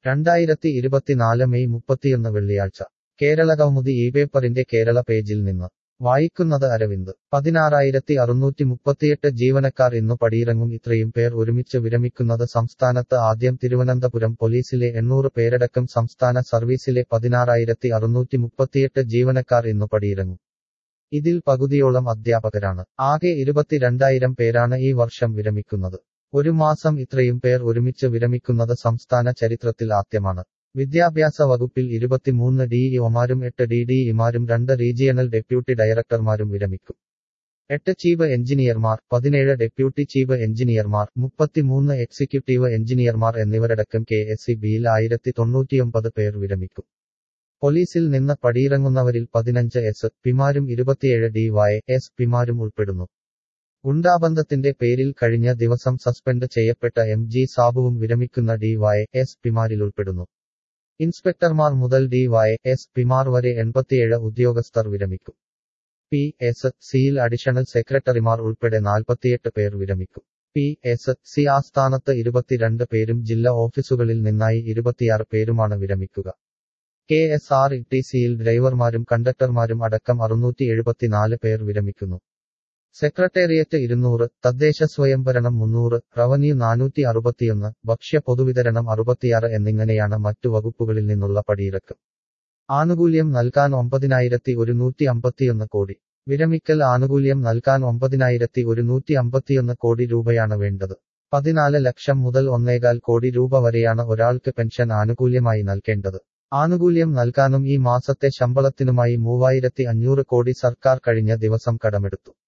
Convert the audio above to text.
രണ്ടായിരത്തി ഇരുപത്തിനാല് മെയ് മുപ്പത്തിയൊന്ന് വെള്ളിയാഴ്ച കേരള കൗമുദി ഈ പേപ്പറിന്റെ കേരള പേജിൽ നിന്ന് വായിക്കുന്നത് അരവിന്ദ് പതിനാറായിരത്തി അറുന്നൂറ്റി മുപ്പത്തിയെട്ട് ജീവനക്കാർ ഇന്നു പടിയിറങ്ങും ഇത്രയും പേർ ഒരുമിച്ച് വിരമിക്കുന്നത് സംസ്ഥാനത്ത് ആദ്യം തിരുവനന്തപുരം പോലീസിലെ എണ്ണൂറ് പേരടക്കം സംസ്ഥാന സർവീസിലെ പതിനാറായിരത്തി അറുന്നൂറ്റി മുപ്പത്തിയെട്ട് ജീവനക്കാർ ഇന്നു പടിയിറങ്ങും ഇതിൽ പകുതിയോളം അധ്യാപകരാണ് ആകെ ഇരുപത്തിരണ്ടായിരം പേരാണ് ഈ വർഷം വിരമിക്കുന്നത് ഒരു മാസം ഇത്രയും പേർ ഒരുമിച്ച് വിരമിക്കുന്നത് സംസ്ഥാന ചരിത്രത്തിൽ ആദ്യമാണ് വിദ്യാഭ്യാസ വകുപ്പിൽ ഇരുപത്തിമൂന്ന് ഡിഇഒമാരും എട്ട് ഡി ഡിഇമാരും രണ്ട് റീജിയണൽ ഡെപ്യൂട്ടി ഡയറക്ടർമാരും വിരമിക്കും എട്ട് ചീഫ് എഞ്ചിനീയർമാർ പതിനേഴ് ഡെപ്യൂട്ടി ചീഫ് എഞ്ചിനീയർമാർ മുപ്പത്തിമൂന്ന് എക്സിക്യൂട്ടീവ് എഞ്ചിനീയർമാർ എന്നിവരടക്കം കെ എസ് സി ബിയിൽ ആയിരത്തി തൊണ്ണൂറ്റിയൊമ്പത് പേർ വിരമിക്കും പോലീസിൽ നിന്ന് പടിയിറങ്ങുന്നവരിൽ പതിനഞ്ച് എസ് പിമാരും ഇരുപത്തിയേഴ് ഡി വൈ എസ് പിമാരും ഉൾപ്പെടുന്നു ഗുണ്ടാബന്ധത്തിന്റെ പേരിൽ കഴിഞ്ഞ ദിവസം സസ്പെൻഡ് ചെയ്യപ്പെട്ട എം ജി സാബുവും വിരമിക്കുന്ന ഡി വൈ എസ് പിമാരിൽ ഉൾപ്പെടുന്നു ഇൻസ്പെക്ടർമാർ മുതൽ ഡി വൈ എസ് പിമാർ വരെ എൺപത്തിയേഴ് ഉദ്യോഗസ്ഥർ വിരമിക്കും പി എസ് സിയിൽ അഡീഷണൽ സെക്രട്ടറിമാർ ഉൾപ്പെടെ നാൽപ്പത്തിയെട്ട് പേർ വിരമിക്കും പി എസ് സി ആസ്ഥാനത്ത് ഇരുപത്തിരണ്ട് പേരും ജില്ലാ ഓഫീസുകളിൽ നിന്നായി ഇരുപത്തിയാറ് പേരുമാണ് വിരമിക്കുക K S R E T സിയിൽ ഡ്രൈവർമാരും കണ്ടക്ടർമാരും അടക്കം അറുന്നൂറ്റി എഴുപത്തിനാല് പേർ വിരമിക്കുന്നു സെക്രട്ടേറിയറ്റ് ഇരുന്നൂറ് തദ്ദേശ സ്വയംഭരണം മുന്നൂറ് റവന്യൂ നാനൂറ്റി അറുപത്തിയൊന്ന് ഭക്ഷ്യ പൊതുവിതരണം അറുപത്തിയാറ് എന്നിങ്ങനെയാണ് മറ്റു വകുപ്പുകളിൽ നിന്നുള്ള പടിയിറക്കം ആനുകൂല്യം നൽകാൻ ഒമ്പതിനായിരത്തി ഒരുന്നൂറ്റി അമ്പത്തിയൊന്ന് കോടി വിരമിക്കൽ ആനുകൂല്യം നൽകാൻ ഒമ്പതിനായിരത്തി ഒരുന്നൂറ്റി അമ്പത്തിയൊന്ന് കോടി രൂപയാണ് വേണ്ടത് പതിനാല് ലക്ഷം മുതൽ ഒന്നേകാൽ കോടി രൂപ വരെയാണ് ഒരാൾക്ക് പെൻഷൻ ആനുകൂല്യമായി നൽകേണ്ടത് ആനുകൂല്യം നൽകാനും ഈ മാസത്തെ ശമ്പളത്തിനുമായി മൂവായിരത്തി അഞ്ഞൂറ് കോടി സർക്കാർ കഴിഞ്ഞ ദിവസം കടമെടുത്തു